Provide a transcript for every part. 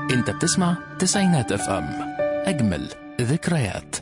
انت بتسمع تسعينات اف ام اجمل ذكريات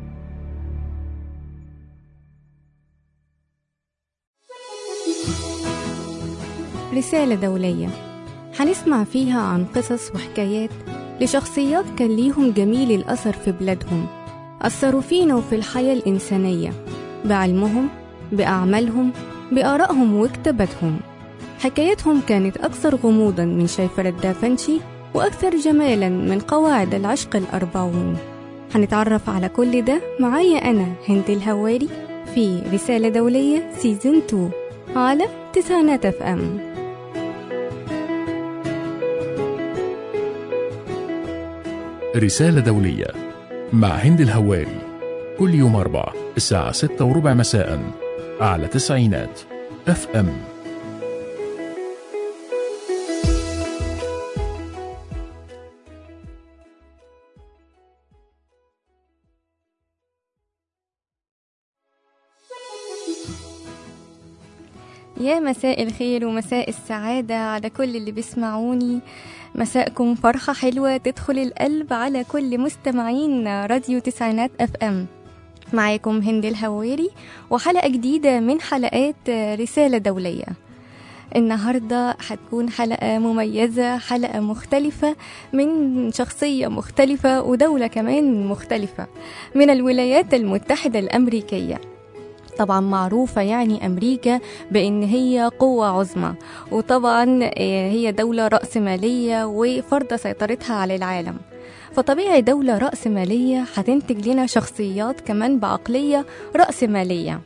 رسالة دولية هنسمع فيها عن قصص وحكايات لشخصيات كان ليهم جميل الأثر في بلادهم أثروا فينا وفي الحياة الإنسانية بعلمهم بأعمالهم بآرائهم وكتاباتهم حكايتهم كانت أكثر غموضا من شيفرة دافنشي وأكثر جمالا من قواعد العشق الأربعون هنتعرف على كل ده معايا أنا هند الهواري في رسالة دولية سيزن 2 على تسعينات اف ام رسالة دولية مع هند الهواري كل يوم أربع الساعة ستة وربع مساء على تسعينات اف ام يا مساء الخير ومساء السعادة على كل اللي بيسمعوني مساءكم فرحة حلوة تدخل القلب على كل مستمعين راديو تسعينات اف ام معاكم هند الهواري وحلقة جديدة من حلقات رسالة دولية النهاردة هتكون حلقة مميزة حلقة مختلفة من شخصية مختلفة ودولة كمان مختلفة من الولايات المتحدة الأمريكية طبعا معروفة يعني أمريكا بأن هي قوة عظمى وطبعا هي دولة رأسمالية وفرض سيطرتها على العالم فطبيعي دولة رأسمالية هتنتج لنا شخصيات كمان بعقلية رأسمالية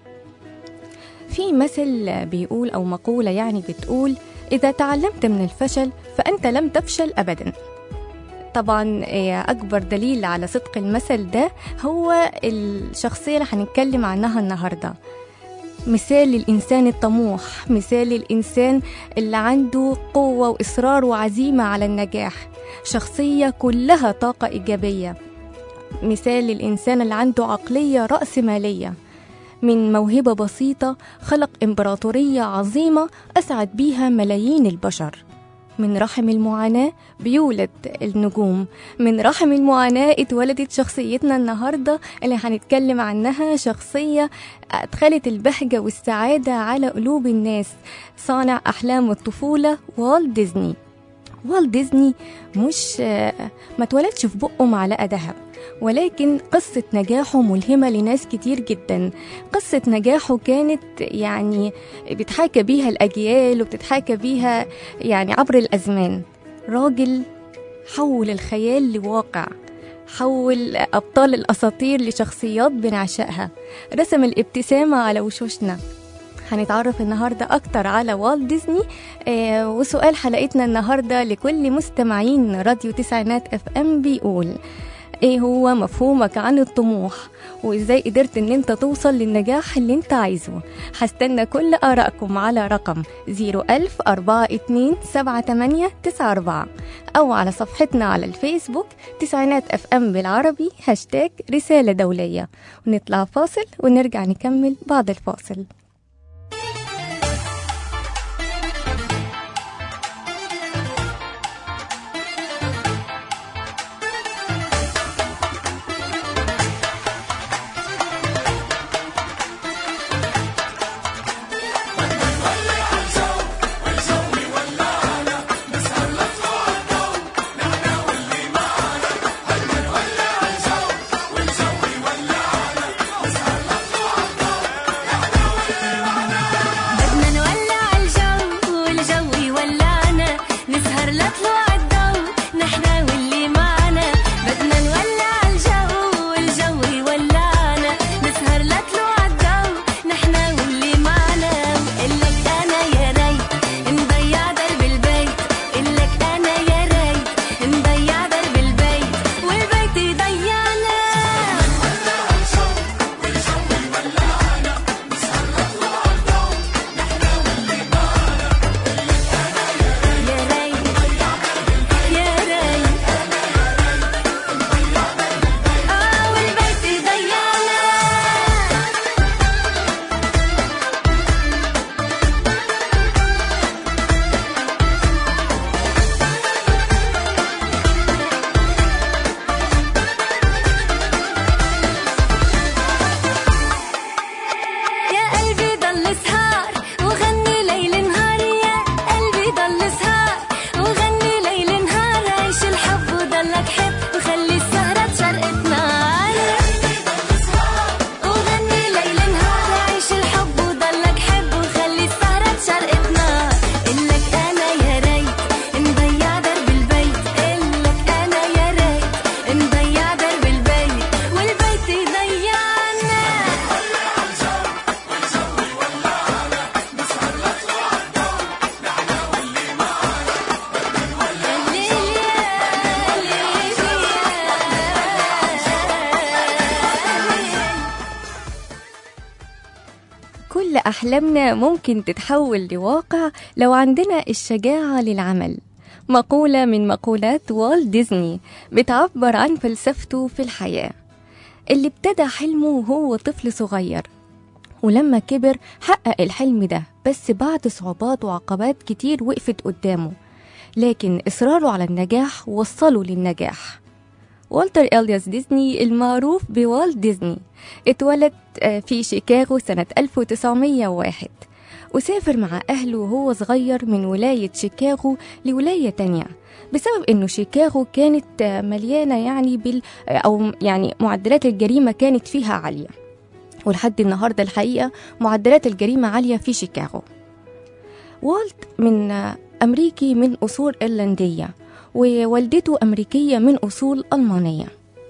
في مثل بيقول أو مقولة يعني بتقول إذا تعلمت من الفشل فأنت لم تفشل أبدا طبعا أكبر دليل على صدق المثل ده هو الشخصية اللي هنتكلم عنها النهاردة مثال للإنسان الطموح مثال للإنسان اللي عنده قوة وإصرار وعزيمة على النجاح شخصية كلها طاقة إيجابية مثال للإنسان اللي عنده عقلية رأسمالية من موهبة بسيطة خلق إمبراطورية عظيمة أسعد بيها ملايين البشر من رحم المعاناة بيولد النجوم من رحم المعاناة اتولدت شخصيتنا النهاردة اللي هنتكلم عنها شخصية أدخلت البهجة والسعادة على قلوب الناس صانع أحلام الطفولة والت ديزني والت ديزني مش ما اتولدش في بقه معلقة ذهب ولكن قصة نجاحه ملهمة لناس كتير جدا قصة نجاحه كانت يعني بتحاكى بيها الأجيال وبتتحاكى بيها يعني عبر الأزمان راجل حول الخيال لواقع حول أبطال الأساطير لشخصيات بنعشقها رسم الابتسامة على وشوشنا هنتعرف النهاردة أكتر على والت ديزني آه وسؤال حلقتنا النهاردة لكل مستمعين راديو تسعينات اف ام بيقول ايه هو مفهومك عن الطموح وازاي قدرت ان انت توصل للنجاح اللي انت عايزه هستنى كل ارائكم على رقم 010427894 او على صفحتنا على الفيسبوك تسعينات اف ام بالعربي هاشتاج رسالة دولية ونطلع فاصل ونرجع نكمل بعد الفاصل ولع أحلامنا ممكن تتحول لواقع لو عندنا الشجاعة للعمل مقولة من مقولات والت ديزني بتعبر عن فلسفته في الحياة اللي ابتدى حلمه وهو طفل صغير ولما كبر حقق الحلم ده بس بعد صعوبات وعقبات كتير وقفت قدامه لكن إصراره على النجاح وصله للنجاح والتر إلياس ديزني المعروف بوالت ديزني اتولد آه، في شيكاغو سنة 1901 وسافر مع أهله وهو صغير من ولاية شيكاغو لولاية تانية بسبب انه شيكاغو كانت آه، مليانة يعني بال او يعني معدلات الجريمة كانت فيها عالية ولحد النهاردة الحقيقة معدلات الجريمة عالية في شيكاغو والت من آه، أمريكي من أصول إيرلندية ووالدته أمريكية من أصول ألمانية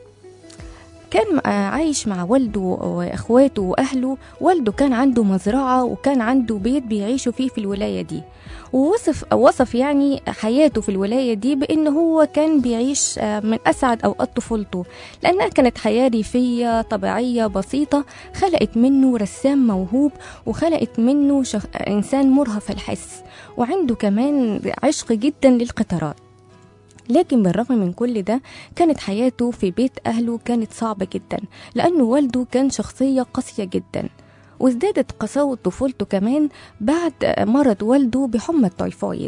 كان آه، عايش مع والده واخواته واهله والده كان عنده مزرعه وكان عنده بيت بيعيشوا فيه في الولايه دي ووصف وصف يعني حياته في الولايه دي بان هو كان بيعيش آه، من اسعد اوقات طفولته لانها كانت حياه ريفيه طبيعيه بسيطه خلقت منه رسام موهوب وخلقت منه شخ... انسان مرهف الحس وعنده كمان عشق جدا للقطارات لكن بالرغم من كل ده كانت حياته في بيت أهله كانت صعبة جدا لأنه والده كان شخصية قاسية جدا وازدادت قساوة طفولته كمان بعد مرض والده بحمى التيفويد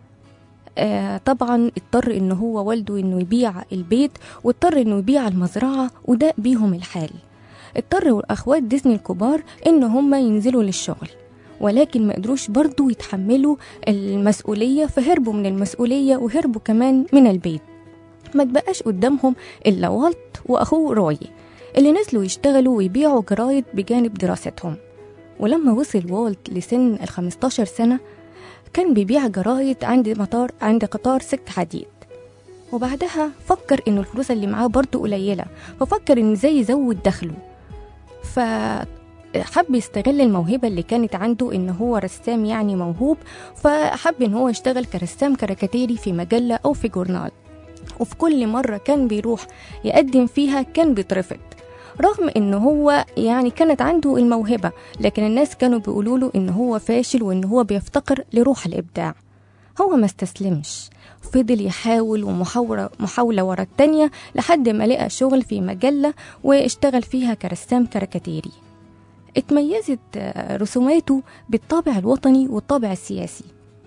آه طبعا اضطر ان هو والده انه يبيع البيت واضطر انه يبيع المزرعة وده بيهم الحال اضطر اخوات ديزني الكبار ان هم ينزلوا للشغل ولكن ما قدروش برضو يتحملوا المسؤولية فهربوا من المسؤولية وهربوا كمان من البيت ما تبقاش قدامهم إلا والت وأخوه روي اللي نزلوا يشتغلوا ويبيعوا جرايد بجانب دراستهم ولما وصل والت لسن ال 15 سنة كان بيبيع جرايد عند مطار عند قطار سكة حديد وبعدها فكر انه الفلوس اللي معاه برضه قليلة ففكر ان ازاي يزود دخله ف حب يستغل الموهبة اللي كانت عنده إن هو رسام يعني موهوب فحب إن هو يشتغل كرسام كاريكاتيري في مجلة أو في جورنال وفي كل مرة كان بيروح يقدم فيها كان بيترفض رغم إن هو يعني كانت عنده الموهبة لكن الناس كانوا بيقولوا له إن هو فاشل وإن هو بيفتقر لروح الإبداع هو ما استسلمش فضل يحاول ومحاولة محاولة ورا التانية لحد ما لقى شغل في مجلة واشتغل فيها كرسام كاريكاتيري اتميزت آه، رسوماته بالطابع الوطني والطابع السياسي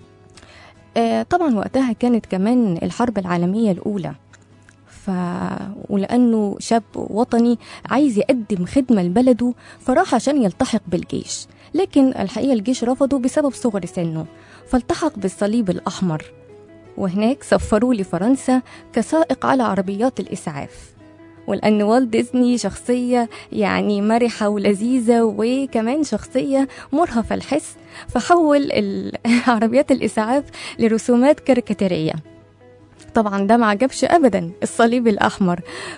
آه، طبعا وقتها كانت كمان الحرب العالمية الأولى ف... ولأنه شاب وطني عايز يقدم خدمة لبلده فراح عشان يلتحق بالجيش لكن الحقيقة الجيش رفضه بسبب صغر سنه فالتحق بالصليب الأحمر وهناك سفروه لفرنسا كسائق على عربيات الإسعاف ولأن والت ديزني شخصية يعني مرحة ولذيذة وكمان شخصية مرهفة الحس فحول ال- عربيات الإسعاف لرسومات كاريكاتيرية طبعا ده ما عجبش ابدا الصليب الاحمر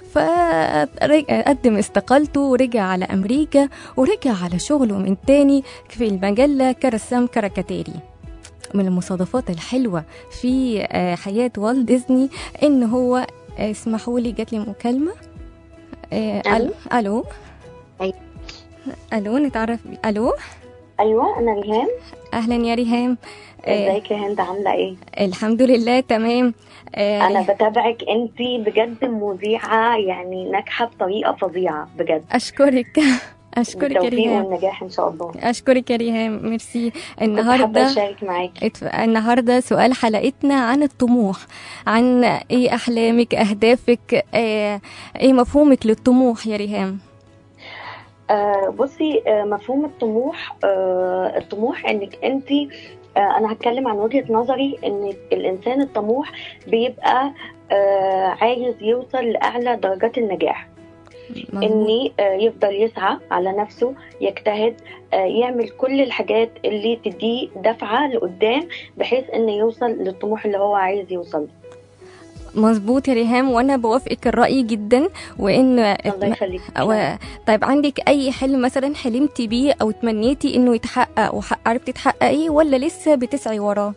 فقدم استقالته ورجع على امريكا ورجع على شغله من تاني في المجله كرسام كاريكاتيري من المصادفات الحلوه في آه، حياه والت ديزني ان هو آه، اسمحوا لي جات لي مكالمه آه، ألو. الو الو أيوة. الو نتعرف بي- الو ايوه انا ريهام اهلا يا ريهام آه، ازيك يا هند عامله ايه الحمد لله تمام آه، انا بتابعك انت بجد مذيعه يعني ناجحه بطريقه فظيعه بجد اشكرك اشكرك يا بالتوفيق ريهام والنجاح ان شاء الله اشكرك يا ريهام ميرسي كنت حابه النهارده اشارك معاكي اتف- النهارده سؤال حلقتنا عن الطموح عن ايه احلامك اهدافك آه، ايه مفهومك للطموح يا ريهام آه بصي آه مفهوم الطموح آه الطموح انك انت آه انا هتكلم عن وجهه نظري ان الانسان الطموح بيبقى آه عايز يوصل لاعلى درجات النجاح مظبوط. ان آه، يفضل يسعى على نفسه يجتهد آه، يعمل كل الحاجات اللي تديه دفعه لقدام بحيث انه يوصل للطموح اللي هو عايز يوصل له. مظبوط يا ريهام وانا بوافقك الراي جدا وان الله يخليك و... طيب عندك اي حلم مثلا حلمتي بيه او تمنيتي انه يتحقق وعرفتي تحققيه ولا لسه بتسعي وراه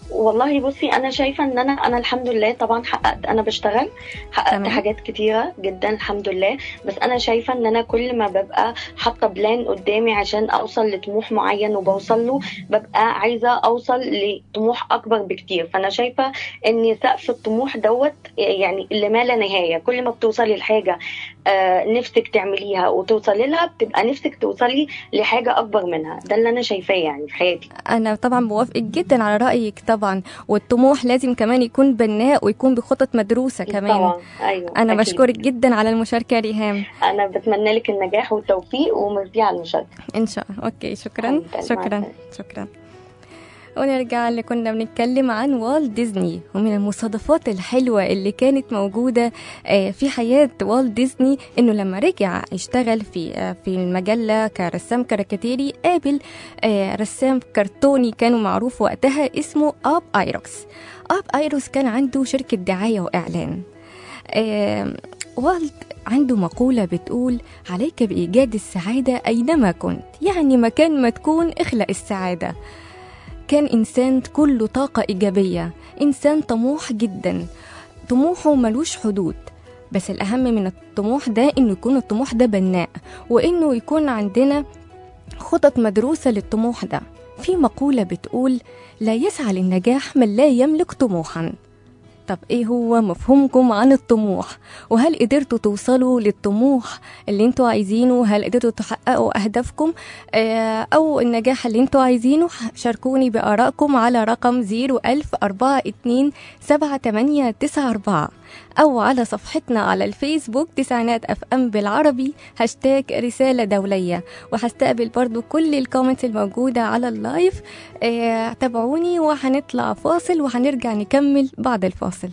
والله بصي انا شايفه ان انا انا الحمد لله طبعا حققت انا بشتغل حققت تمام. حاجات كتيره جدا الحمد لله بس انا شايفه ان انا كل ما ببقى حاطه بلان قدامي عشان اوصل لطموح معين وبوصل له ببقى عايزه اوصل لطموح اكبر بكتير فانا شايفه ان سقف الطموح دوت يعني اللي ما لا نهايه كل ما بتوصلي لحاجه آه، نفسك تعمليها وتوصلي لها بتبقى نفسك توصلي لحاجه اكبر منها ده اللي انا شايفاه يعني في حياتي انا طبعا بوافقك جدا على رايك طبعا والطموح لازم كمان يكون بناء ويكون بخطط مدروسه كمان طبعا ايوه انا أكيد. بشكرك جدا على المشاركه يا ريهام انا بتمنى لك النجاح والتوفيق وميرسي على المشاركه ان شاء الله اوكي شكرا حبيبتي، مع شكرا السلامة. شكرا ونرجع اللي كنا بنتكلم عن والت ديزني ومن المصادفات الحلوة اللي كانت موجودة آه، في حياة والت ديزني انه لما رجع يشتغل في آه، في المجلة كرسام كاريكاتيري قابل آه، رسام كرتوني كانوا معروف وقتها اسمه اب ايروكس اب ايروكس كان عنده شركة دعاية واعلان آه، والت عنده مقولة بتقول عليك بإيجاد السعادة أينما كنت يعني مكان ما تكون اخلق السعادة كان إنسان كله طاقة إيجابية إنسان طموح جدا طموحه ملوش حدود بس الأهم من الطموح ده إنه يكون الطموح ده بناء وإنه يكون عندنا خطط مدروسة للطموح ده في مقولة بتقول لا يسعى للنجاح من لا يملك طموحا طب ايه هو مفهومكم عن الطموح وهل قدرتوا توصلوا للطموح اللي انتوا عايزينه هل قدرتوا تحققوا اهدافكم آه، او النجاح اللي انتوا عايزينه شاركوني بارائكم على رقم 01042 او على صفحتنا على الفيسبوك تسعينات اف ام بالعربي هاشتاج رساله دوليه وهستقبل برضو كل الكومنتس الموجوده على اللايف آه، تابعوني وهنطلع فاصل وهنرجع نكمل بعد الفاصل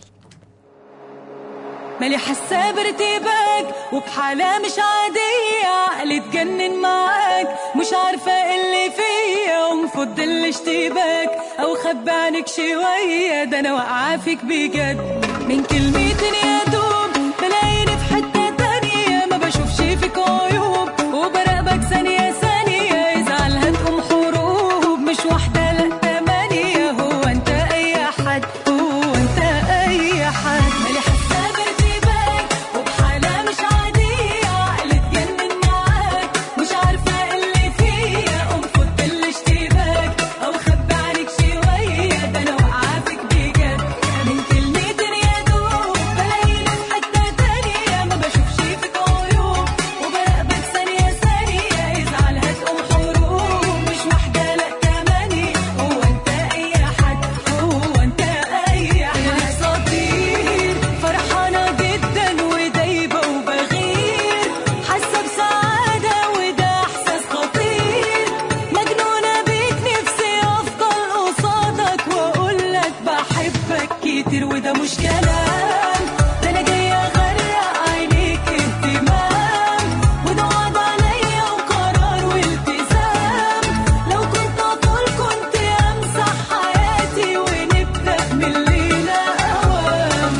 مالي حاسه بارتباك وبحالة مش عادية عقلي اتجنن معاك مش عارفة إيه اللي فيا ومفضل الاشتباك أو خبي عنك شوية ده أنا واقعة فيك بجد من كلمتين يا دوب بلاقيني في حتة تانية ما بشوفش فيك عيوب وبراقبك ثانية ثانية يزعل هتقوم حروب مش واحدة لا تمانية هو أنت أي حد هو أنت أي حد مالي حاسة بارتباك وبحالة مش عادية عقلي اتجنن معاك مش عارفة إيه اللي فيا قوم فض الاشتباك أو خبي عنك شوية ده أنا واقعة فيك بجد من كلمتين يا دوب بلاقيني في حتة تانية ما بشوفش فيك عيوب وبراقبك ثانية ثانية يزعل هتقوم حروب مش واحدة لا تمانية هو أنت أي حد هو أنت أي حد أنا صديق فرحانة جدا ودايبة وبغير حاسة بسعادة وده إحساس خطير مجنونة بيك نفسي أفضل قصادك وأقول لك بحبك كتير وده مش كلام ده أنا جاية أغرق عينيك اهتمام وده وعد عليا وقرار والتزام لو كنت أطول كنت أمسح حياتي ونبدأ من الليلة أوام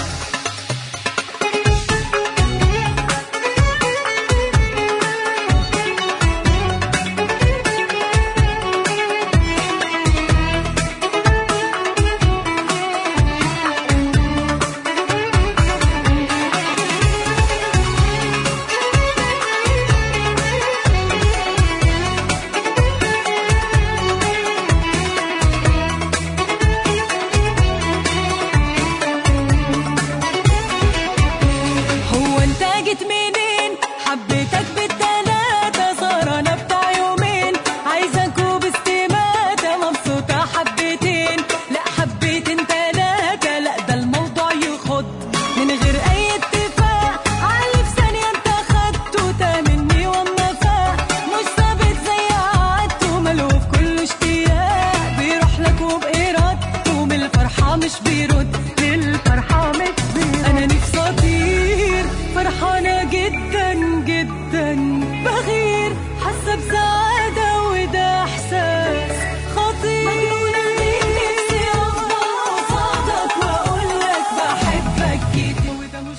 هو انت جيت منين حبيتك بالتلاتة سهرانة بتاع يومين عايزة كوب استماتة مبسوطة حبتين لا حبيتين تلاتة لا ده الموضوع يخد من غير اي اتفاق علي في ثانية انت خدته تامني واما فاق مش ثابت زي عادته ملهوف كله اشتياق بيروح لك وبإرادته من الفرحة مش بيرد للفرحة مش بيرد أنا نفسي أطير فرحانة جدا جدا بغير حاسة بسعادة وده إحساس خطير نفسي أفضل قصادك وأقول لك بحبك كتير وده مش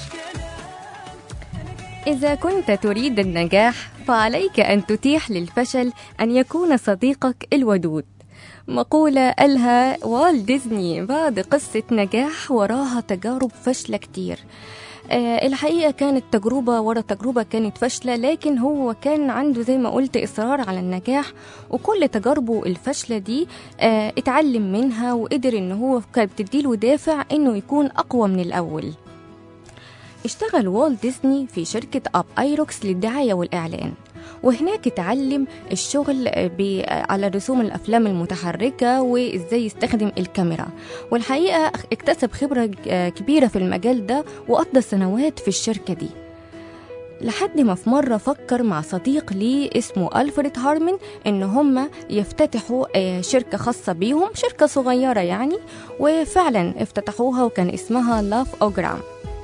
كلام إذا كنت تريد النجاح فعليك أن تتيح للفشل أن يكون صديقك الودود مقولة قالها والت ديزني بعد قصة نجاح وراها تجارب فاشلة كتير آه، الحقيقة كانت تجربة ورا تجربة كانت فاشلة لكن هو كان عنده زي ما قلت إصرار على النجاح وكل تجاربه الفاشلة دي آه، اتعلم منها وقدر إن هو كانت بتديله دافع إنه يكون أقوى من الأول اشتغل والت ديزني في شركة أب أيروكس للدعاية والإعلان وهناك اتعلم الشغل ب- على رسوم الأفلام المتحركة وإزاي يستخدم الكاميرا والحقيقة اكتسب خبرة ج- كبيرة في المجال ده وقضى سنوات في الشركة دي لحد ما في مرة فكر مع صديق ليه اسمه ألفريد هارمن إن هم يفتتحوا آه، شركة خاصة بيهم شركة صغيرة يعني وفعلا افتتحوها وكان اسمها لاف أوجرام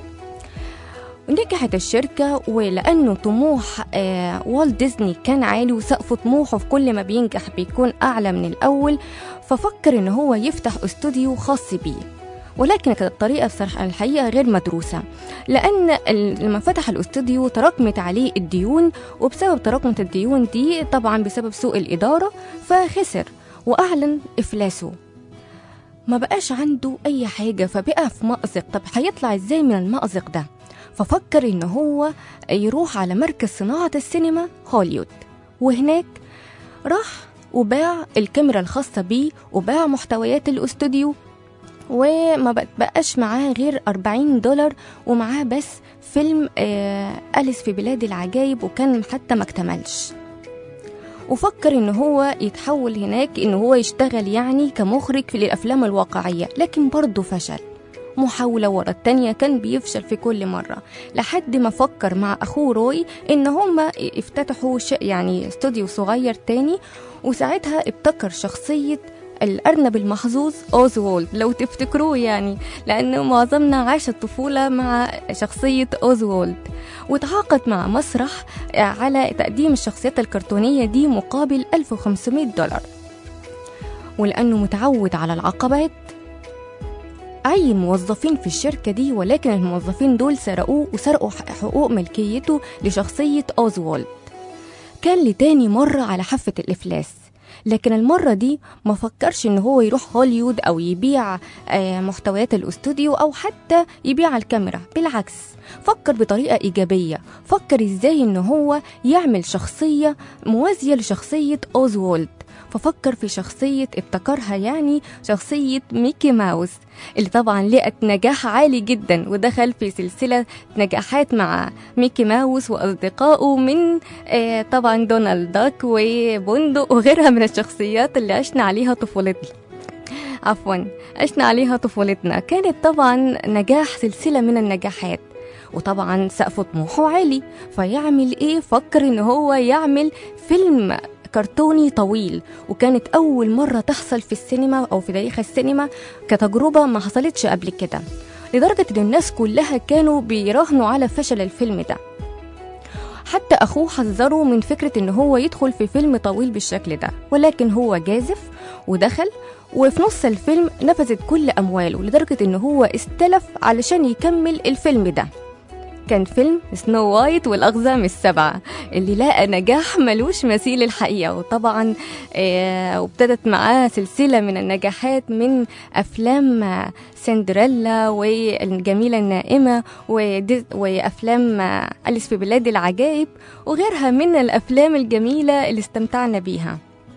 نجحت الشركة ولأنه طموح آه والت ديزني كان عالي وسقف طموحه في كل ما بينجح بيكون أعلى من الأول ففكر إن هو يفتح استوديو خاص بيه ولكن كانت الطريقة بصراحة الحقيقة غير مدروسة لأن ال- لما فتح الاستوديو تراكمت عليه الديون وبسبب تراكمة الديون دي طبعا بسبب سوء الإدارة فخسر وأعلن إفلاسه ما بقاش عنده أي حاجة فبقى في مأزق طب هيطلع إزاي من المأزق ده ففكر إن هو يروح على مركز صناعة السينما هوليوود وهناك راح وباع الكاميرا الخاصة بيه وباع محتويات الاستوديو وما بق- بقاش معاه غير 40 دولار ومعاه بس فيلم آه أليس في بلاد العجائب وكان حتى ما اكتملش وفكر ان هو يتحول هناك ان هو يشتغل يعني كمخرج في الافلام الواقعيه لكن برضه فشل محاولة ورا التانية كان بيفشل في كل مرة لحد ما فكر مع أخوه روي إن هما يفتتحوا ش... يعني استوديو صغير تاني وساعتها ابتكر شخصية الأرنب المحظوظ أوزوولد لو تفتكروه يعني لأن معظمنا عاش الطفولة مع شخصية أوزوولد وتعاقد مع مسرح على تقديم الشخصيات الكرتونية دي مقابل 1500 دولار ولأنه متعود على العقبات عين موظفين في الشركة دي ولكن الموظفين دول سرقوه وسرقوا حقوق ملكيته لشخصية أوزوالد كان لتاني مرة على حافة الإفلاس لكن المرة دي ما فكرش إن هو يروح هوليوود أو يبيع آه، محتويات الأستوديو أو حتى يبيع الكاميرا بالعكس فكر بطريقة إيجابية فكر إزاي إن هو يعمل شخصية موازية لشخصية أوزوالد ففكر في شخصية ابتكرها يعني شخصية ميكي ماوس اللي طبعا لقت نجاح عالي جدا ودخل في سلسلة نجاحات مع ميكي ماوس وأصدقائه من آه، طبعا دونالد داك وبندق وغيرها من الشخصيات اللي عشنا عليها طفولتنا عفوا عشنا عليها طفولتنا كانت طبعا نجاح سلسلة من النجاحات وطبعا سقف طموحه عالي فيعمل ايه فكر ان هو يعمل فيلم كرتوني طويل وكانت أول مرة تحصل في السينما أو في تاريخ السينما كتجربة ما حصلتش قبل كده لدرجة إن الناس كلها كانوا بيراهنوا على فشل الفيلم ده حتى أخوه حذره من فكرة إن هو يدخل في فيلم طويل بالشكل ده ولكن هو جازف ودخل وفي نص الفيلم نفذت كل أمواله لدرجة إن هو استلف علشان يكمل الفيلم ده كان فيلم سنو وايت والأقزام السبعة اللي لقى نجاح ملوش مثيل الحقيقة وطبعا آه وابتدت معاه سلسلة من النجاحات من أفلام آه، سندريلا والجميلة النائمة وديز وأفلام آه، أليس في بلاد العجائب وغيرها من الأفلام الجميلة اللي استمتعنا بيها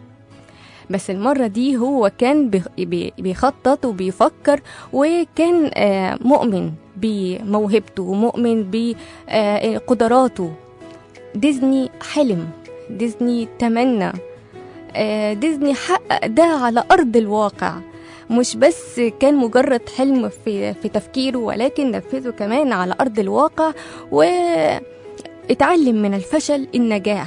بس المرة دي هو كان بيخ- بي- بيخطط وبيفكر وكان آه، مؤمن بموهبته ومؤمن بقدراته ديزني حلم ديزني تمنى آه، ديزني حقق ده على أرض الواقع مش بس كان مجرد حلم في في تفكيره ولكن نفذه كمان على أرض الواقع واتعلم من الفشل النجاح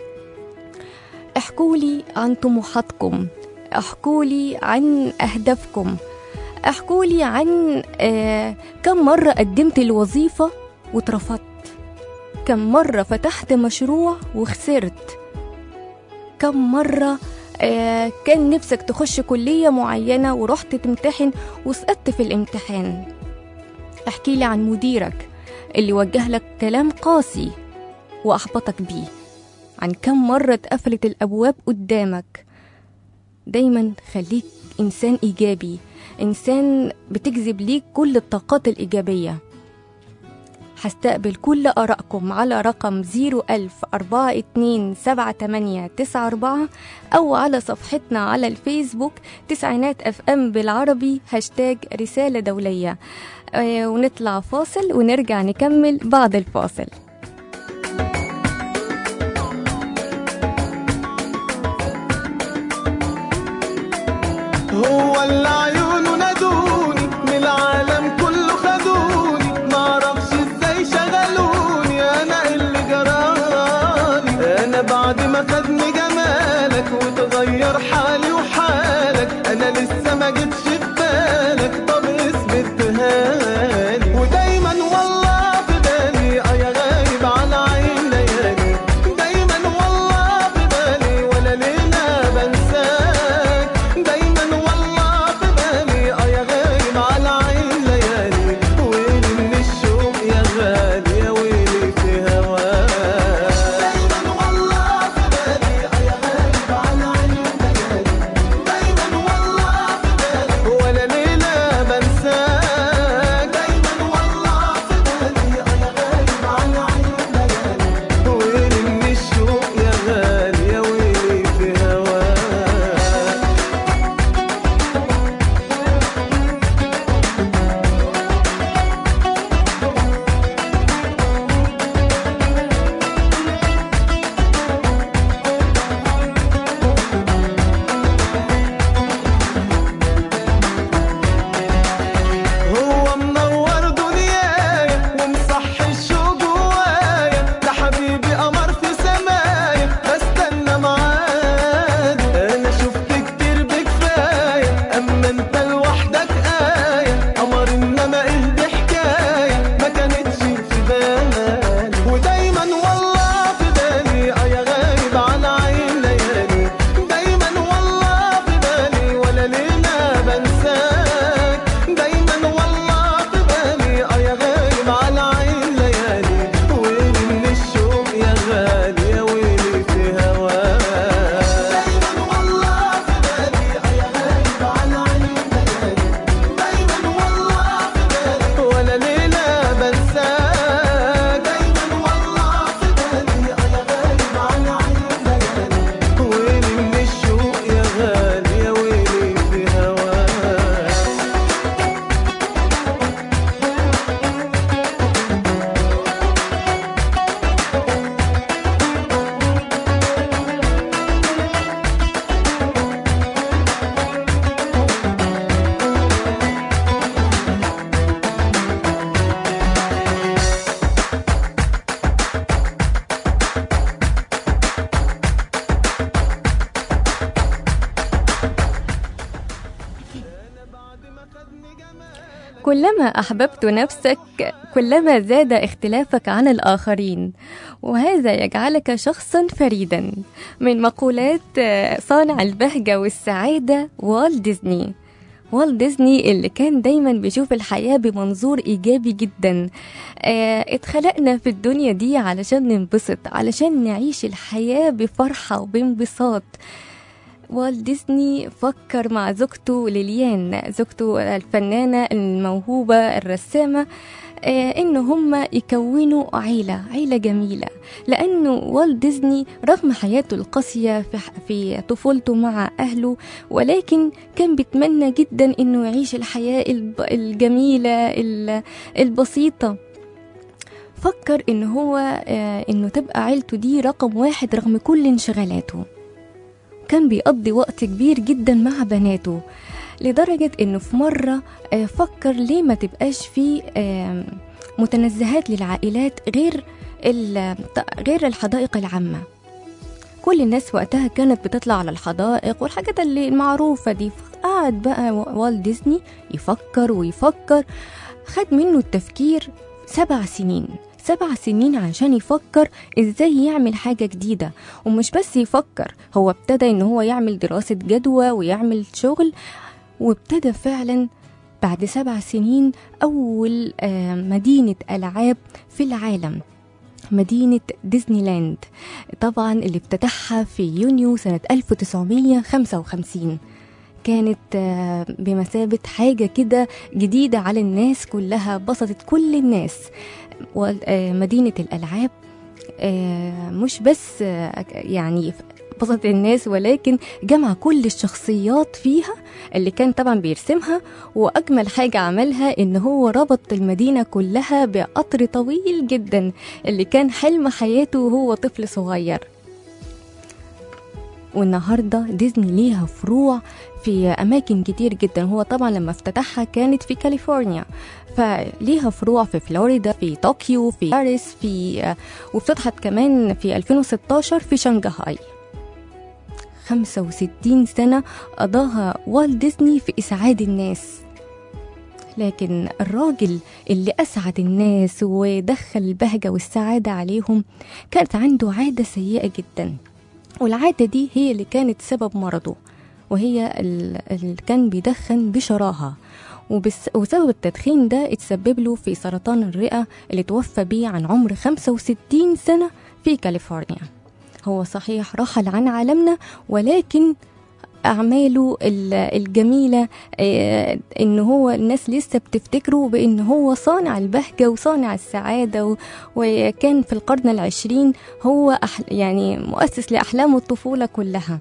احكولي عن طموحاتكم احكولي عن أهدافكم احكولي عن آه كم مرة قدمت الوظيفة واترفضت كم مرة فتحت مشروع وخسرت كم مرة آه كان نفسك تخش كلية معينة ورحت تمتحن وسقطت في الامتحان احكي لي عن مديرك اللي وجه لك كلام قاسي وأحبطك بيه عن كم مرة اتقفلت الأبواب قدامك دايما خليك إنسان إيجابي إنسان بتجذب ليك كل الطاقات الإيجابية هستقبل كل آرائكم على رقم 010427894 أو على صفحتنا على الفيسبوك تسعينات اف ام بالعربي هاشتاج رسالة دولية آه، ونطلع فاصل ونرجع نكمل بعد الفاصل هو اللي عيونه نادوني من العالم كله خدوني معرفش ازاي شغلوني انا اللي جرالي انا بعد ما خدني جمالك وتغير حالي وحالك انا لسه ما جيتش في بالك طب اثبتها لي ودايما والله في بالي اه يا غايب على عين ليالي دايما والله في بالي ولا ليله بنساك دايما والله في بالي اه يا غايب على عين ليالي ويلي من الشوق يا غالي يا ويلي في هواك دايما والله في بالي اه يا غايب على عين ليالي دايما والله في بالي ولا ليله بنساك دايما والله في بالي اه يا غايب على عين ليالي ويلي من الشوق يا غالي يا ويلي في هواك هو منور دنيايا ومصحي الشوق جوايا ده حبيبي قمر في سمايا بستنى معاد انا شفت كتير بكفايه اما انت لوحدك آية قمر انما ايه دي حكايه ما كانتش في بالي ودايما والله في بالي اه يا غايب على عين ليالي دايما والله في بالي ولا ليله بنساك دايما والله في بالي اه يا غايب على عين ليالي ويلي من الشوق يا غالي يا ويلي في هواك دايما والله في بالي اه يا غايب على عين ليالي دايما والله في بالي ولا ليله بنساك دايما والله في بالي اه يا غايب على عين ليالي ويلي من الشوق يا غالي يا ويلي في هواك كلما أحببت نفسك كلما زاد اختلافك عن الآخرين وهذا يجعلك شخصا فريدا من مقولات آه، صانع البهجة والسعادة والت ديزني والت ديزني اللي كان دايما بيشوف الحياة بمنظور إيجابي جدا آه، اتخلقنا في الدنيا دي علشان ننبسط علشان نعيش الحياة بفرحة وبانبساط والت ديزني فكر مع زوجته ليليان زوجته الفنانة الموهوبة الرسامة آه، إن هم يكونوا عيلة عيلة جميلة لأنه والت ديزني رغم حياته القاسية في, في طفولته مع أهله ولكن كان بيتمنى جدا إنه يعيش الحياة الب- الجميلة ال- البسيطة فكر إن هو آه، إنه تبقى عيلته دي رقم واحد رغم كل انشغالاته كان بيقضي وقت كبير جدا مع بناته لدرجة انه في مرة آه، فكر ليه ما تبقاش في آم، متنزهات للعائلات غير ال- غير الحدائق العامة كل الناس وقتها كانت بتطلع على الحدائق والحاجات اللي المعروفة دي قعد بقى والت ديزني يفكر ويفكر خد منه التفكير سبع سنين سبع سنين عشان يفكر ازاي يعمل حاجة جديدة ومش بس يفكر هو ابتدى ان هو يعمل دراسة جدوى ويعمل شغل وابتدى فعلا بعد سبع سنين أول آه، مدينة ألعاب في العالم مدينة ديزني لاند طبعا اللي افتتحها في يونيو سنة 1955 كانت آه، بمثابة حاجة كده جديدة على الناس كلها بسطت كل الناس ومدينة الألعاب آه، مش بس آه، يعني بسطت الناس ولكن جمع كل الشخصيات فيها اللي كان طبعا بيرسمها واجمل حاجه عملها ان هو ربط المدينه كلها بقطر طويل جدا اللي كان حلم حياته وهو طفل صغير والنهارده ديزني ليها فروع في اماكن كتير جدا هو طبعا لما افتتحها كانت في كاليفورنيا فليها فروع في فلوريدا في طوكيو في باريس في وافتتحت كمان في 2016 في شنغهاي 65 سنة قضاها والت ديزني في إسعاد الناس لكن الراجل اللي أسعد الناس ودخل البهجة والسعادة عليهم كانت عنده عادة سيئة جدا والعادة دي هي اللي كانت سبب مرضه وهي ال- اللي كان بيدخن بشراهة وبس وسبب التدخين ده اتسبب له في سرطان الرئة اللي توفى بيه عن عمر 65 سنة في كاليفورنيا هو صحيح رحل عن عالمنا ولكن أعماله ال- الجميلة آه، إن هو الناس لسه بتفتكره بإن هو صانع البهجة وصانع السعادة و- وكان في القرن العشرين هو أح يعني مؤسس لأحلام الطفولة كلها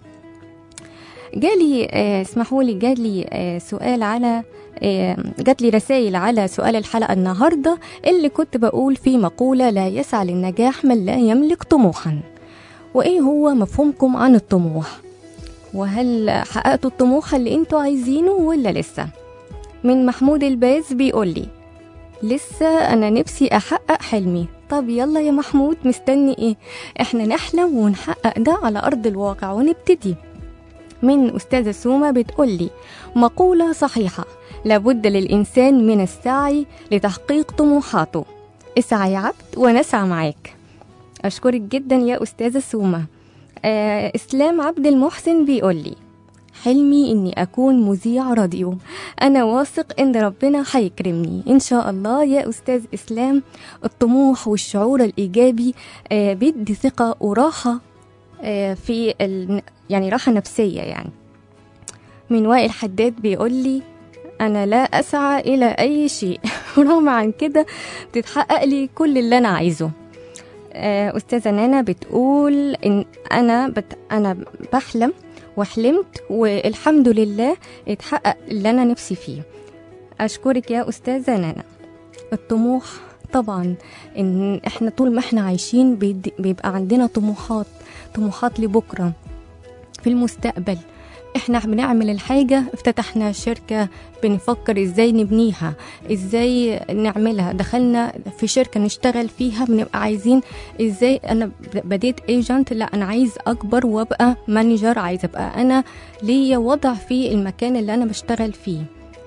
جالي آه، اسمحوا لي جالي آه، سؤال على آه، جات لي رسائل على سؤال الحلقة النهاردة اللي كنت بقول في مقولة لا يسعى للنجاح من لا يملك طموحا وإيه هو مفهومكم عن الطموح وهل حققتوا الطموح اللي انتوا عايزينه ولا لسه من محمود الباز بيقول لي لسه انا نفسي احقق حلمي طب يلا يا محمود مستني ايه احنا نحلم ونحقق ده على ارض الواقع ونبتدي من أستاذة سومة بتقولي مقولة صحيحة لابد للإنسان من السعي لتحقيق طموحاته اسعى يا عبد ونسعى معاك أشكرك جدا يا أستاذة سومة آه إسلام عبد المحسن بيقولي حلمي إني أكون مذيع راديو أنا واثق إن ربنا هيكرمني إن شاء الله يا أستاذ إسلام الطموح والشعور الإيجابي آه بيدي ثقة وراحة آه في ال... يعني راحة نفسية يعني من وائل حداد بيقول لي أنا لا أسعى إلى أي شيء ورغم عن كده بتتحقق لي كل اللي أنا عايزه آه، أستاذة نانا بتقول إن أنا بت... أنا بحلم وحلمت والحمد لله اتحقق اللي أنا نفسي فيه أشكرك يا أستاذة نانا الطموح طبعا إن إحنا طول ما إحنا عايشين بيد- بيبقى عندنا طموحات طموحات لبكرة في المستقبل احنا بنعمل الحاجة افتتحنا شركة بنفكر ازاي نبنيها ازاي نعملها دخلنا في شركة نشتغل فيها بنبقى عايزين ازاي انا بديت ايجنت لا انا عايز اكبر وابقى مانجر عايز ابقى انا ليا وضع في المكان اللي انا بشتغل فيه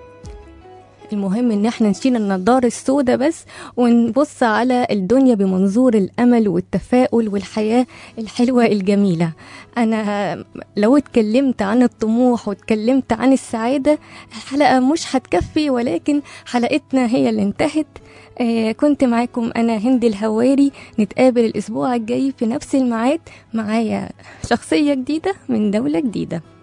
المهم ان احنا نشيل النضارة السوداء بس ونبص على الدنيا بمنظور الامل والتفاؤل والحياة الحلوة الجميلة انا لو اتكلمت عن الطموح واتكلمت عن السعادة الحلقة مش هتكفي ولكن حلقتنا هي اللي انتهت آه كنت معاكم أنا هند الهواري نتقابل الأسبوع الجاي في نفس الميعاد معايا شخصية جديدة من دولة جديدة